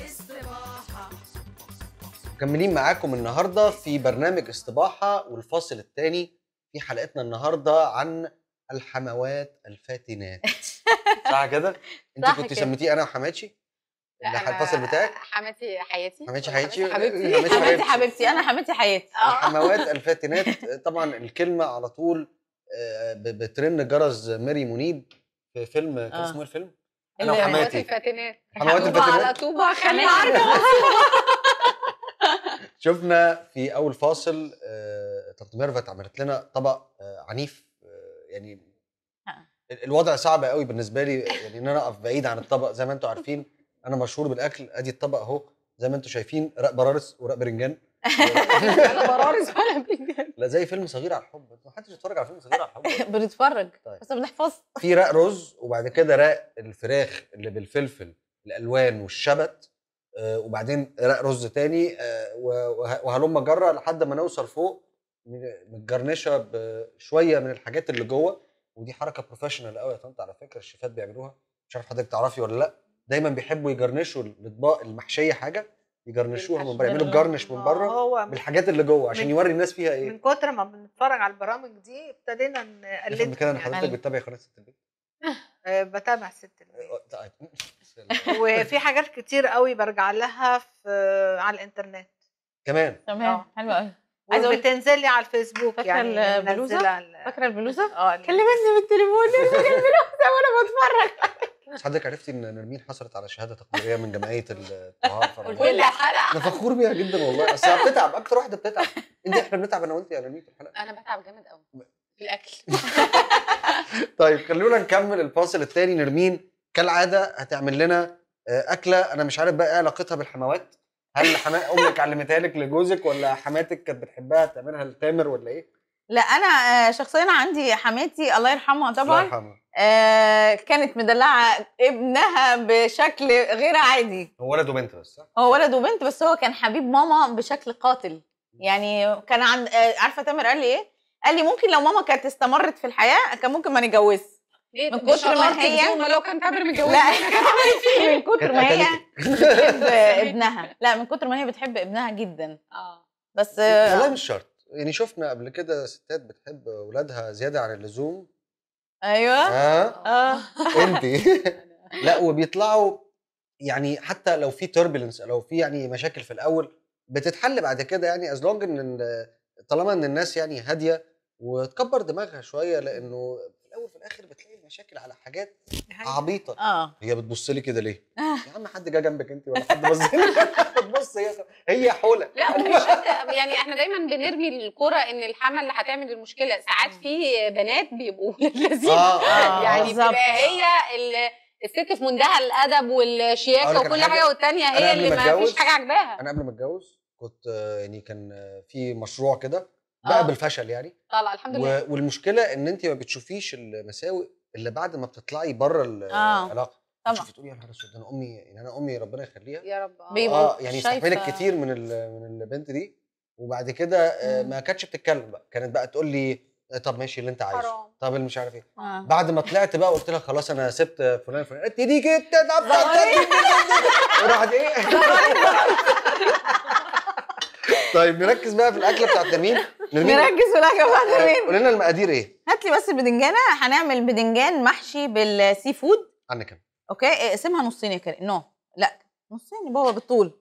مكملين معاكم النهارده في برنامج استباحه والفاصل الثاني في حلقتنا النهارده عن الحموات الفاتنات صح كده؟ انت صح كنت كده. سميتيه انا وحماتي؟ لا، ده أنا الفاصل بتاعك؟ حماتي حياتي حماتي ولا حياتي حبيبتي حماتي حبيبتي حبيبتي انا حبيبتي حياتي الحموات الفاتنات طبعا الكلمه على طول آه، ب- بترن جرس ماري منيب في فيلم كان آه. اسمه ايه الفيلم؟ انا اللي- حماتي وحماتي الفاتنات حموات طوبة الفاتنات. على طوبة خلي حماتي. عارفة شفنا في اول فاصل آه، طنط ميرفت عملت لنا طبق آه، عنيف آه، يعني آه. ال- الوضع صعب قوي بالنسبه لي يعني ان انا اقف بعيد عن الطبق زي ما انتم عارفين انا مشهور بالاكل ادي الطبق اهو زي ما انتم شايفين رق برارس ورق برنجان ولا برارس ولا بيجان لا زي فيلم صغير على الحب ما حدش يتفرج على فيلم صغير على الحب بنتفرج طيب. بس بنحفظ في رق رز وبعد كده رق الفراخ اللي بالفلفل الالوان والشبت آه، وبعدين رق رز تاني آه، و- وه- وهلم جره لحد ما نوصل فوق م- متجرنشه بشويه من الحاجات اللي جوه ودي حركه بروفيشنال قوي يا طنط على فكره الشيفات بيعملوها مش عارف حضرتك تعرفي ولا لا دايما بيحبوا يجرنشوا الاطباق المحشيه حاجه يجرنشوها من بره يعملوا الجرنش من بره هو بالحاجات اللي جوه عشان من- يوري الناس فيها من ايه كتر ما بنتفرج على البرامج دي ابتدينا افهم نقلد كده ان حضرتك يعني. بتتابعي قناه ست البيت آه، بتابع ست البيت آه، طيب. وفي حاجات كتير قوي برجع لها في على الانترنت كمان تمام آه. حلو قوي عايزه اقول وبتنزل لي على الفيسبوك فاكرة يعني البلوزة؟ منزلة ال- فاكره البلوزه اه كلمتني بالتليفون فاكره البلوزه وانا بتفرج بس حضرتك عرفتي ان نرمين حصلت على شهاده تقديريه من جمعيه الطهاره في رمضان؟ كل حلقة انا فخور بيها جدا والله اصل هي بتتعب اكتر واحده بتتعب انت احنا بنتعب انا وانت يا نرمين في الحلقه أنا بتعب جامد قوي في الأكل طيب خلونا نكمل الفاصل الثاني نرمين كالعاده هتعمل لنا آه، اكله انا مش عارف بقى ايه علاقتها بالحموات هل حما امك علمتها لك لجوزك ولا حماتك كانت بتحبها تعملها لتامر ولا ايه؟ لا انا آه، شخصيا عندي حماتي الله يرحمها الله طبعا يرحمها آه، كانت مدلعه ابنها بشكل غير عادي هو ولد وبنت بس صح؟ هو ولد وبنت بس هو كان حبيب ماما بشكل قاتل يعني كان عند آه، عارفه تامر قال لي ايه قال لي ممكن لو ماما كانت استمرت في الحياه كان ممكن ما نتجوزش ليه من مش كتر ما شطارتك هي- دي، ما لو كان تامر متجوز لا من كتر كانت ما هي قتلتك. بتحب ابنها لا من كتر ما هي بتحب ابنها جدا اه بس والله آه، مش شرط يعني شفنا قبل كده ستات بتحب اولادها زياده عن اللزوم ايوه ها اه انت لا وبيطلعوا يعني حتى لو في توربulence لو في يعني مشاكل في الاول بتتحل بعد كده يعني از لونج ان ال- طالما ان الناس يعني هاديه وتكبر دماغها شويه لانه في الاول في الاخر بتلاقي المشاكل على حاجات عبيطه اه هي بتبص لي كده ليه؟ يا عم حد جه جنبك انت ولا حد بص لي بتبص هي هي حوله لا ومش شرط يعني احنا دايما بنرمي الكرة ان الحمل اللي هتعمل المشكله ساعات في بنات بيبقوا لذيذ آه، آه، يعني بالظبط. بتبقى هي ال- الست في منتهى الادب أقول والشياكه لك وكل على حاجة. حاجه والتانيه أنا هي قبل اللي ما ما أتجوز- فيش حاجه عاجباها انا قبل ما اتجوز كنت آه، يعني كان آه، في مشروع كده بقى آه. بالفشل يعني طلع الحمد لله و- والمشكله ان انت ما بتشوفيش المساوئ الا بعد ما بتطلعي بره آه، العلاقه طبعا. تشوفي تقولي يا نهار اسود ده انا امي يعني انا امي ربنا يخليها يا رب آه. بيبقوا اه يعني شايفة- استحملت كتير من ال- من البنت دي وبعد كده آه، مم. ما كانتش بتتكلم بقى كانت بقى تقول لي آه، طب ماشي اللي انت عايزه حرام. طب اللي مش عارف ايه آه. بعد ما طلعت بقى قلت لها خلاص انا سبت فلان فلان قالت لي دي كده وراحت ايه طيب نركز بقى في الاكله بتاعت نرمين نرمين نركز في الاكل بعد آه، مين قولي لنا المقادير ايه هات لي بس البدنجانه هنعمل بدنجان محشي بالسي فود عنك انا اوكي اقسمها نصين يا كريم نو لا نصين يبقى هو بالطول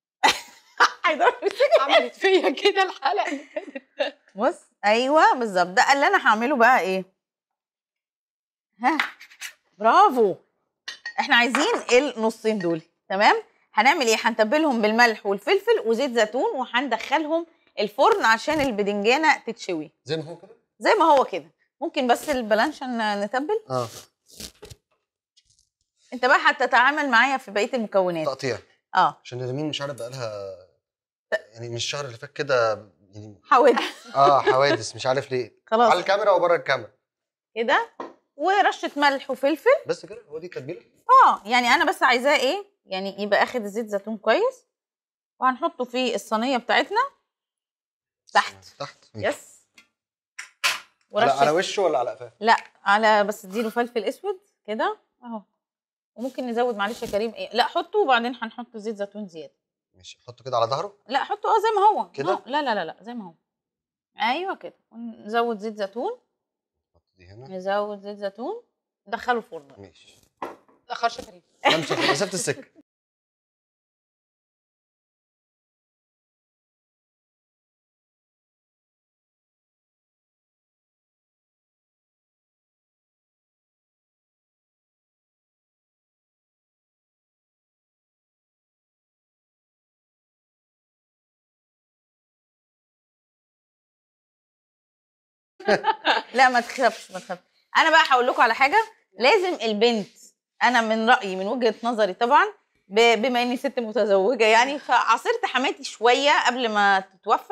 عملت فيا كده الحلقه بص ايوه بالظبط ده اللي انا هعمله بقى ايه ها برافو احنا عايزين النصين دول تمام هنعمل ايه هنتبلهم بالملح والفلفل وزيت زيتون وهندخلهم الفرن عشان البدنجانه تتشوي زي ما هو كده زي ما هو كده ممكن بس البلانشا نتبل اه انت بقى هتتعامل معايا في بقيه المكونات تقطيع اه عشان نرمين مش عارف بقالها يعني من الشهر اللي فات كده يعني حاول اه حوادث مش عارف ليه خلاص على الكاميرا وبره الكاميرا كده ورشه ملح وفلفل بس كده هو دي التتبيله اه يعني انا بس عايزاه ايه يعني يبقى اخد الزيت زيتون كويس وهنحطه في الصينيه بتاعتنا تحت تحت يس على, على ورشه وشه ولا على قفاه لا على بس اديله فلفل اسود كده اهو وممكن نزود معلش يا كريم ايه لا حطه وبعدين هنحط زيت زيتون زياده ماشي حطه كده على ظهره لا حطه اه زي ما هو كده؟ آه، لا لا لا لا زي ما هو ايوه كده ونزود زيت زيتون حط دي هنا نزود زيت زيتون ندخله الفرن ماشي تاخرش كريم امشي في مسافه السكه لا ما تخافش ما تخافش انا بقى هقول لكم على حاجه لازم البنت انا من رايي من وجهه نظري طبعا ب- بما اني ست متزوجه يعني فعاصرت حماتي شويه قبل ما تتوفى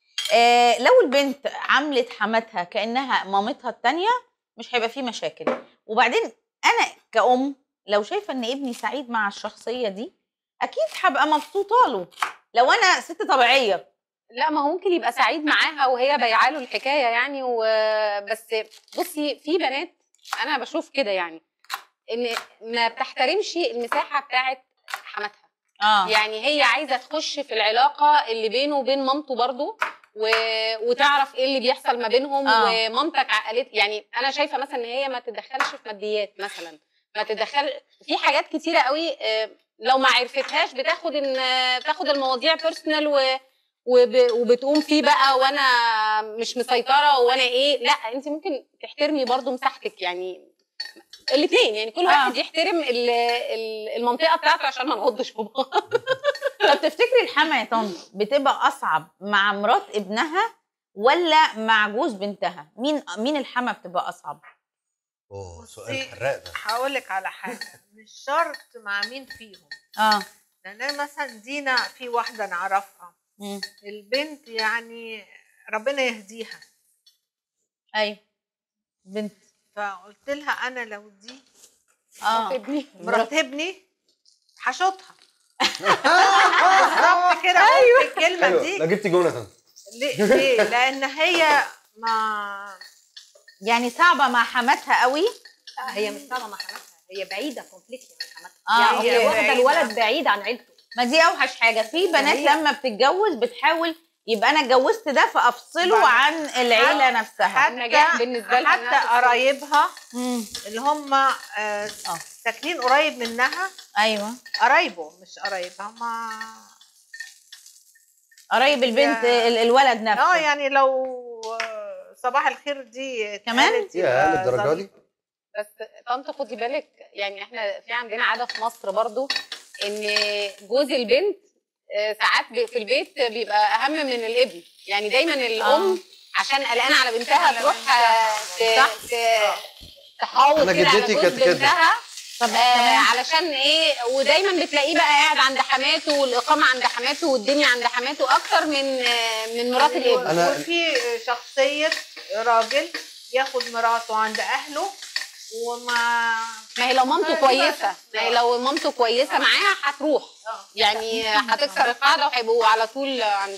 آه لو البنت عملت حماتها كانها مامتها التانية مش هيبقى فيه مشاكل وبعدين انا كأم لو شايفه ان ابني سعيد مع الشخصيه دي اكيد هبقى مبسوطه له لو انا ست طبيعيه لا ما هو ممكن يبقى سعيد معاها وهي بايعه له الحكايه يعني وبس بصي في بنات انا بشوف كده يعني ان ما بتحترمش المساحه بتاعت حماتها اه يعني هي عايزه تخش في العلاقه اللي بينه وبين مامته برضو و... وتعرف ايه اللي بيحصل ما بينهم آه. ومامتك عقلت يعني انا شايفه مثلا ان هي ما تتدخلش في ماديات مثلا ما تتدخل في حاجات كتيره قوي آه، لو ما عرفتهاش بتاخد ان آه، بتاخد المواضيع بيرسونال و... وب... وبتقوم فيه بقى وانا مش مسيطره وانا ايه لا انت ممكن تحترمي برضو مساحتك يعني الاثنين يعني كل واحد يحترم ال... ال- المنطقه بتاعته عشان ما نعضش في بعض طب تفتكري الحما يا طنط بتبقى اصعب مع مرات ابنها ولا مع جوز بنتها مين مين الحما بتبقى اصعب اوه سؤال بصي، حراق ده هقول لك على حاجه مش شرط مع مين فيهم اه لان أنا مثلا دينا في واحده نعرفها مم. البنت يعني ربنا يهديها ايوه بنت فقلت لها انا لو دي اه ابني مرات ابني هشوطها بالظبط كده ايوه الكلمه حلو دي لا جبتي جوناثان ليه ليه؟ لان هي ما يعني صعبه مع حماتها قوي هي مش صعبه مع حماتها هي بعيده كومبليتلي عن حماتها اه يعني هي أوكي. واخده بعيدة. الولد بعيد عن عيلته ما دي اوحش حاجه في بنات هي- لما بتتجوز بتحاول يبقى انا اتجوزت ده فافصله بعد- عن العيله نفسها النجاح بالنسبة لها إنها حتى تفصل. قرايبها مم. اللي هم آه، آه. ساكنين قريب منها ايوه قرايبه مش قرايبها ما قرايب البنت يا- ال- الولد اه نفسه يعني لو آه، صباح الخير دي كمان؟ اتقالت يا يبقى للدرجه دي بس طنط خدي بالك يعني احنا في عندنا عاده في مصر برضو ان جوز البنت آه، ساعات ب- في البيت بيبقى اهم من الابن يعني دايما الام عشان قلقانه على بنتها على تروح بنتها. آه، صح. ت- ت- تحاول أنا كده على جدتي جوز كانت كده. بنتها طب آه تمام. علشان ايه ودايما بتلاقيه بقى قاعد عند حماته والاقامه عند حماته والدنيا عند حماته اكتر من آه، من مرات الابن أنا- وفي شخصية راجل ياخد مراته عند أهله وما ما هي لو مامته ما كويسه دي ما هي لو مامته كويسه معاها هتروح يعني هتكسر القاعده وهيبقوا على طول عند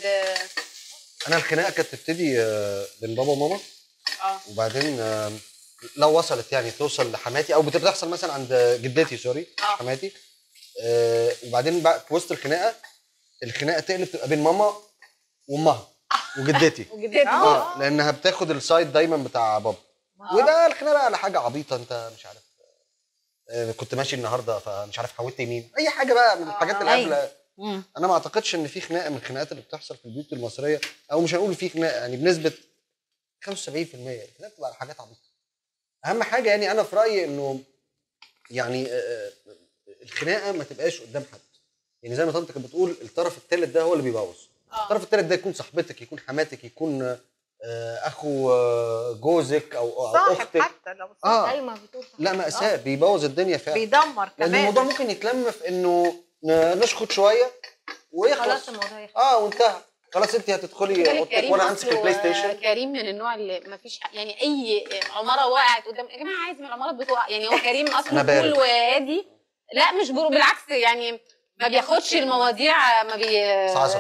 انا الخناقه كانت تبتدي آه، بين بابا وماما اه وبعدين آه، لو وصلت يعني توصل لحماتي او بتحصل مثلا عند جدتي سوري مش آه. حماتي آه، وبعدين بقى في وسط الخناقه الخناقه تقلب تبقى بين ماما وامها وجدتي وجدتي اه لانها بتاخد السايد دايما بتاع بابا وده الخناقه بقى على حاجه عبيطه انت مش عارف آه، كنت ماشي النهارده فمش عارف حودت يمين اي حاجه بقى من الحاجات اللي أيوة. قبل مم. انا ما اعتقدش ان في خناقه من الخناقات اللي بتحصل في البيوت المصريه او مش هنقول في خناقه يعني بنسبه 75% الخناقه بتبقى على حاجات عبيطه اهم حاجه يعني انا في رايي انه يعني آه، آه، الخناقه ما تبقاش قدام حد يعني زي ما طنط كانت بتقول الطرف الثالث ده هو اللي بيبوظ الطرف الثالث ده يكون صاحبتك يكون حماتك يكون آه، اخو آه، جوزك او او صاحب اختك حتى لو صاحب اه ايوه ما بتقول صح. لا مأساة بيبوظ الدنيا فعلا بيدمر لان كمان الموضوع ممكن يتلم في انه ن- نشخط شويه ويخلص خلاص الموضوع يخلص اه وانتهى خلاص انت هتدخلي اوضتك كريم وانا همسك أصله، البلاي آه، ستيشن كريم من النوع اللي ما فيش يعني اي عماره وقعت قدام يا جماعه عايز من العمارات بتقع يعني هو كريم أنا اصلا بارد. كول وهادي لا مش برو بالعكس يعني ما بياخدش المواضيع ما بي عصبي.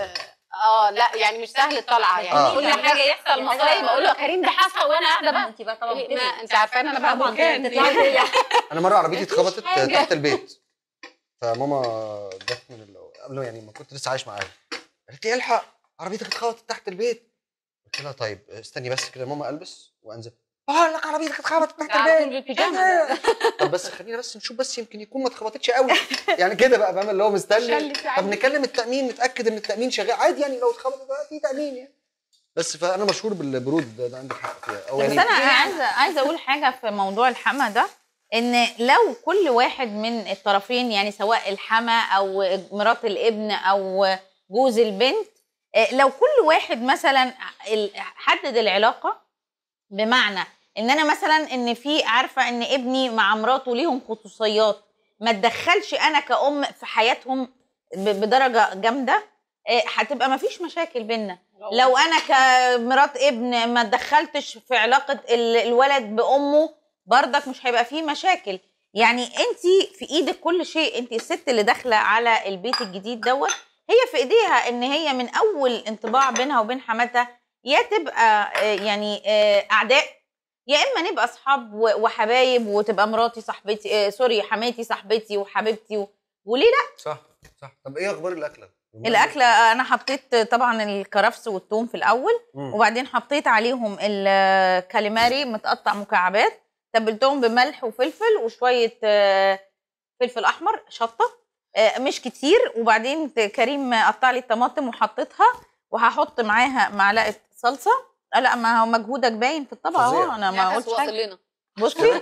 اه لا يعني مش سهل الطلعه يعني آه. كل حاجه يحصل مصايب اقول له يا كريم ده حصل وانا قاعده بقى انت بقى طبعا ما بتبقي- انت عارفه انا بقى طبعا بركان تطلعي تقولي انا مره عربيتي مفيش اتخبطت حاجة. تحت البيت فماما جت من ال... قبل يعني ما كنت لسه عايش معاها قالت لي الحق عربيتك اتخبطت تحت البيت قلت لها طيب استني بس كده ماما البس وانزل بقول لك عربيتك اتخبطت تحت على طول البيت بالبيجامه ده. طب بس خلينا بس نشوف بس يمكن يكون ما اتخبطتش قوي يعني كده بقى فاهم اللي هو مستني شلت طب عادي. نكلم التامين نتاكد ان التامين شغال عادي يعني لو اتخبطت بقى في تامين يعني بس فانا مشهور بالبرود ده, ده عندك حق فيها او بس يعني انا انا عايزه عايزه اقول حاجه في موضوع الحما ده ان لو كل واحد من الطرفين يعني سواء الحما او مرات الابن او جوز البنت آه، لو كل واحد مثلا ال- حدد العلاقه بمعنى ان انا مثلا ان في عارفه ان ابني مع مراته ليهم خصوصيات ما اتدخلش انا كأم في حياتهم ب- بدرجه جامده آه، هتبقى ما فيش مشاكل بينا لو انا كمرات ابن ما اتدخلتش في علاقه ال- الولد بامه برضك مش هيبقى فيه مشاكل يعني انت في ايدك كل شيء انت الست اللي داخله على البيت الجديد دوت هي في ايديها ان هي من اول انطباع بينها وبين حماتها يا تبقى آه، يعني آه، اعداء يا اما نبقى اصحاب و- وحبايب وتبقى مراتي صاحبتي آه، سوري حماتي صاحبتي وحبيبتي و... وليه لا صح صح طب ايه اخبار الاكله؟ الاكله انا حطيت طبعا الكرفس والثوم في الاول مم. وبعدين حطيت عليهم الكاليماري متقطع مكعبات تبلتهم بملح وفلفل وشويه آه، فلفل احمر شطه آه، مش كتير وبعدين ت- كريم قطع لي الطماطم وحطيتها وهحط معاها معلقه صلصه آه، لا ما هو مجهودك باين في الطبق اهو فظيع. انا ما نفس قلتش واصل حاجه لنا بصي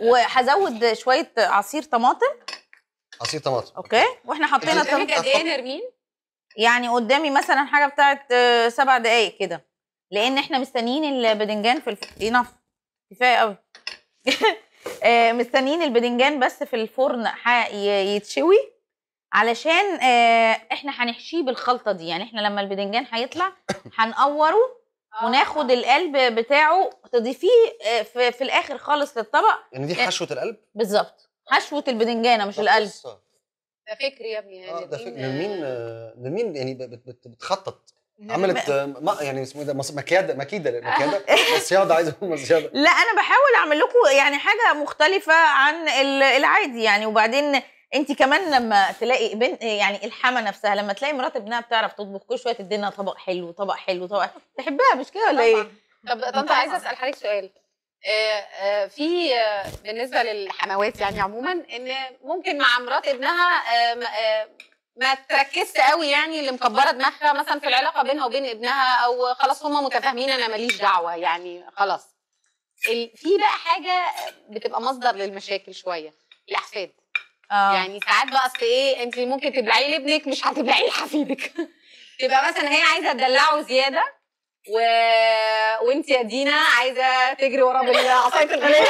وهزود شويه عصير طماطم عصير طماطم اوكي واحنا حطينا أنت- الطم... قدامك قد ايه نرمين يعني قدامي مثلا حاجه بتاعت آه، سبع دقايق كده لان احنا مستنيين البدنجان في الف... ينف كفايه قوي آه، مستنيين البدنجان بس في الفرن ح- ي- يتشوي علشان آه، احنا هنحشيه بالخلطه دي يعني احنا لما البدنجان هيطلع هنقوره وناخد القلب بتاعه تضيفيه آه، في, في الاخر خالص للطبق يعني دي حشوه القلب بالظبط حشوه البدنجانه مش ده القلب قصة. ده فكري يا ابني اه ده فكرة نرمين، نرمين آه، آه، نرمين يعني بت- بت- بتخطط عملت آه، ما يعني اسمه ايه ده مص- مكيده مكيده مكيده مصياده عايز اقول مصياده لا انا بحاول اعمل لكم يعني حاجه مختلفه عن ال- العادي يعني وبعدين انت كمان لما تلاقي بنت يعني الحما نفسها لما تلاقي مرات ابنها بتعرف تطبخ كل شويه تدينا طبق حلو طبق حلو طبق تحبها مش كده ولا ايه؟ طب طنط عايزه اسال حضرتك سؤال آه، آه، في آه، بالنسبه للحموات يعني عموما ان ممكن مع مرات ابنها آه، م- آه، ما تركزش قوي يعني اللي مكبره دماغها مثلا في العلاقه بينها وبين ابنها او خلاص هم متفاهمين انا ماليش دعوه يعني خلاص ال- في بقى حاجه بتبقى مصدر للمشاكل شويه الاحفاد اه يعني ساعات بقى اصل ايه انت ممكن تبلعيه لابنك مش هتبلعيه لحفيدك تبقى مثلا هي عايزه تدلعه زياده و... وانت يا دينا عايزه تجري ورا بالعصايه الغنيه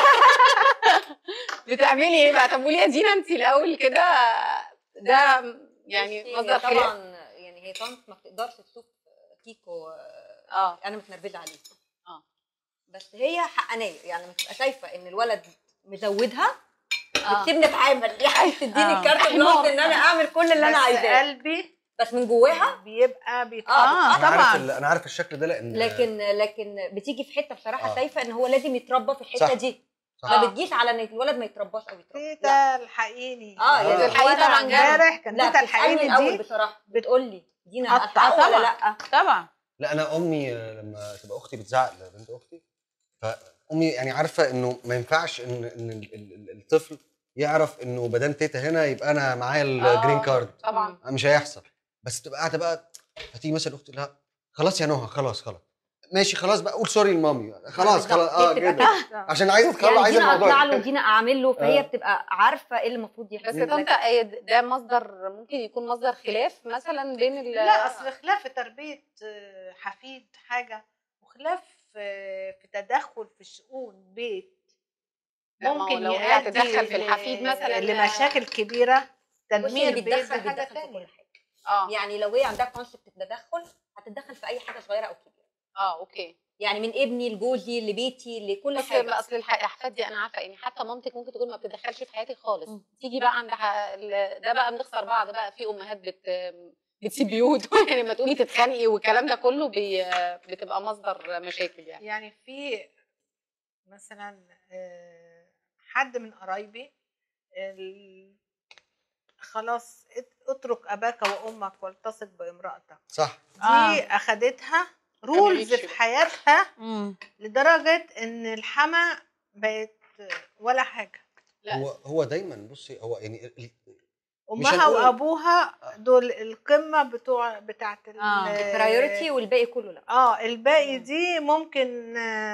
بتعملي ايه بقى طب قولي يا دينا انت الاول كده ده يعني بصي، مصدر هي خلاف طبعا يعني هي طنط ما بتقدرش تشوف كيكو آه، اه انا متنرفزه عليه اه. بس هي حقانيه يعني لما تبقى شايفه ان الولد مزودها اه بتسيبني اتعامل يعني تديني آه. الكارت بلانش ان انا اعمل كل اللي انا بس عايزاه قلبي بس من جواها بيبقى بيتقطع اه انا عارف طبعا ال- انا عارف الشكل ده لان لكن لكن بتيجي في حته بصراحه آه. شايفه ان هو لازم يتربى في الحته صح. دي صح. ما بتجيش على ان الولد ما يترباش او يتربى لا. تيتا الحقيني اه آه. يعني الحقيقة الولد طبعاً جامد. امبارح كان لا تيتا بتسالني الحقيني الاول دي بصراحه بتقول لي دينا قطع. الحق ولا طبعاً. لا طبعا لا انا امي آه، لما تبقى اختي بتزعق لبنت اختي فامي يعني عارفه انه ما ينفعش ان ان ال- ال- ال- الطفل يعرف انه بدام تيتا هنا يبقى انا معايا الجرين كارد طبعا مش هيحصل بس تبقى قاعده بقى هتيجي مثلا اختي لا خلاص يا نهى خلاص خلاص ماشي خلاص بقى قول سوري لمامي خلاص خلاص اه هي بتبقى جدا عشان عايزه تخلص يعني عايزه دينا اطلع له الموضوع ودينا اعمل له فهي آه. بتبقى عارفه ايه اللي المفروض بس يحصل يا طنط هي ده مصدر ممكن يكون مصدر خلاف مثلا بين ال لا اصل خلاف في تربيه آه، حفيد حاجه وخلاف آه، في تدخل في شؤون بيت لا، ما هو ممكن لو هي يؤدي هتتدخل في ل- الحفيد مثلا لمشاكل كبيره بصي تدمير اللي بيت بيتدخل ده حاجه بيتدخل في ثانيه كل حاجه اه يعني لو هي عندها كونسبت التدخل هتتدخل في اي حاجه صغيره او كبيره اه اوكي يعني من ابني لجوزي لبيتي لكل اصل حاجه اصل الح- الاحفاد دي انا عارفه يعني حتى مامتك ممكن تكون ما بتتدخلش في حياتك خالص مم. تيجي بقى عند ح- ال- ده بقى بنخسر بعض بقى في امهات بت بتسيب بيوت يعني لما تقومي تتخانقي والكلام ده كله بي... بتبقى مصدر مشاكل يعني يعني في مثلا آه، حد من قرايبي ال- خلاص ات- اترك اباك وامك والتصق بامراتك صح دي آه. اخدتها رولز تعمليش في حياتها مم. لدرجه ان الحما بقت ولا حاجه لا. هو هو دايما بصي هو يعني ال- ال- امها هنقول- وابوها دول القمه بتوع بتاعت ال- آه، برايورتي والباقي كله لا اه الباقي دي ممكن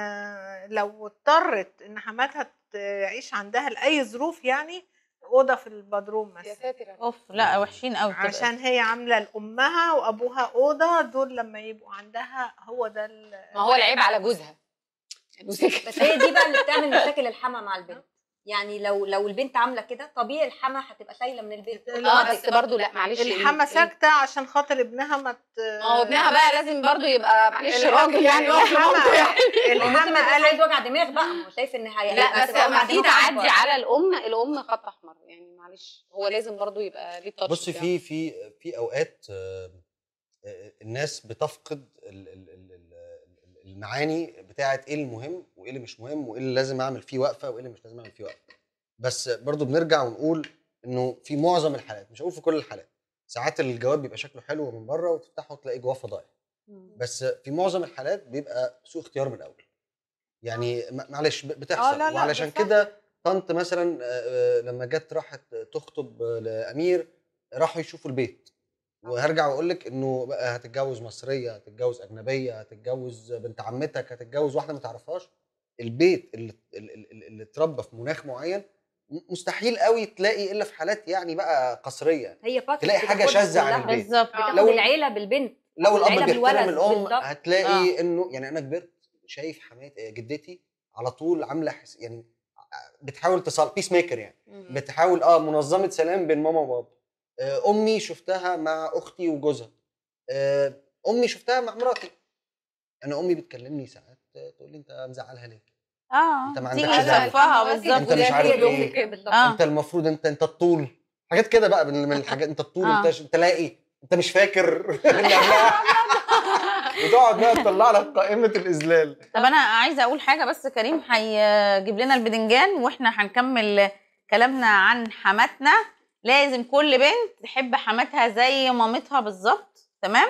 آه، لو اضطرت ان حماتها تعيش عندها لاي ظروف يعني اوضه في البدروم يا مثلا ساتر يا رب. اوف لا وحشين قوي كده. عشان هي عامله لامها وابوها اوضه دول لما يبقوا عندها هو ده ال- ما هو العيب على جوزها انه سكت بس هي دي بقى اللي بتعمل مشاكل الحما مع البنت يعني لو لو البنت عامله كده طبيعي الحما هتبقى شايله من البيت اه بس برضه لا معلش الحما ال- ساكته عشان خاطر ابنها ما ت- ما هو ابنها بقى لازم برضه يبقى معلش الحما- راجل يعني يقف الحما- لمامته يعني هو ممكن ما الحما يبقاش قالت عايز وجع دماغ بقى ما هو شايف ان هي لا بس هتبقى لما وجع في دماغ تعدي أكبر. على الام الام خط احمر يعني معلش هو لازم برضه يبقى ليه التاتش بصي بتاعه. في في في اوقات آه، آه، الناس بتفقد ال- ال- ال- ال- المعاني بتاعت ايه المهم وايه اللي مش مهم وايه اللي لازم اعمل فيه وقفه وايه اللي مش لازم اعمل فيه وقفه بس برضو بنرجع ونقول انه في معظم الحالات مش هقول في كل الحالات ساعات الجواب بيبقى شكله حلو من بره وتفتحه تلاقي جواه فضايح بس في معظم الحالات بيبقى سوء اختيار من الاول يعني م- معلش ب- آه، بتحصل لا، لا، وعلشان بتحصل. كده طنط مثلا آه، آه، لما جت راحت تخطب آه، لامير راحوا يشوفوا البيت وهرجع واقول لك انه بقى هتتجوز مصريه هتتجوز اجنبيه هتتجوز بنت عمتك هتتجوز واحده ما تعرفهاش البيت اللي اللي, اللي اللي اتربى في مناخ معين م- مستحيل قوي تلاقي الا في حالات يعني بقى قصريه هي باكج تلاقي حاجة بتاخدها شاذة عن كلها. البيت. بالظبط آه. كده. لو لو- العيله بالبنت لو الاب العيلة بيحترم بالولد، الام بالظبط. هتلاقي انه يعني انا كبرت شايف حماتي جدتي على طول عامله حس يعني بتحاول تصل بيس ميكر يعني مم. بتحاول اه منظمه سلام بين ماما وبابا آه، امي شفتها مع اختي وجوزها آه، امي شفتها مع مراتي انا امي بتكلمني ساعات آه، تقول لي انت مزعلها ليه اه أنت ما تيجي عندكش دعوة. تصفها أنت بالظبط أنت مش عارف هي دي إيه. كده بالظبط. آه. انت المفروض انت انت الطول حاجات كده بقى من من الحاجات انت الطول آه. انت انت لاقي انت مش فاكر اللي قبلها. وتقعد بقى تطلع لك قائمه الاذلال طب انا عايزه اقول حاجه بس كريم هيجيب لنا البدنجان واحنا هنكمل كلامنا عن حماتنا لازم كل بنت تحب حماتها زي مامتها بالظبط تمام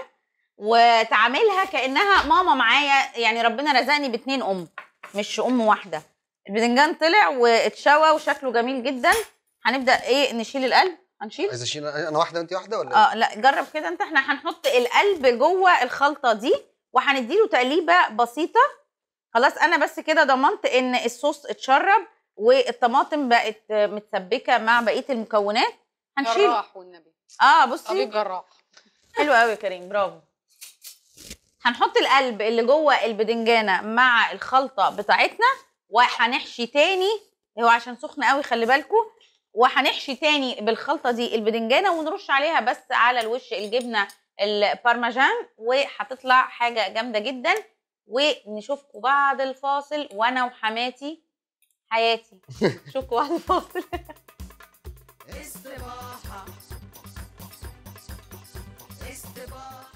وتعاملها كانها ماما معايا يعني ربنا رزقني باتنين ام مش ام واحده البدنجان طلع واتشوى وشكله جميل جدا هنبدا ايه نشيل القلب هنشيل عايز اشيل انا واحده وانت واحده ولا إيه؟ اه لا جرب كده انت احنا هنحط القلب جوه الخلطه دي وهنديله تقليبه بسيطه خلاص انا بس كده ضمنت ان الصوص اتشرب والطماطم بقت متسبكه مع بقيه المكونات هنشيل جراح والنبي اه بصي طبيب جراح حلو قوي يا كريم برافو هنحط القلب اللي جوه البدنجانه مع الخلطه بتاعتنا وهنحشي تاني هو عشان سخن قوي خلي بالكم وهنحشي تاني بالخلطه دي البدنجانه ونرش عليها بس على الوش الجبنه البارميجان وهتطلع حاجه جامده جدا ونشوفكم بعد الفاصل وانا وحماتي حياتي نشوفكم بعد الفاصل استباحة استباحة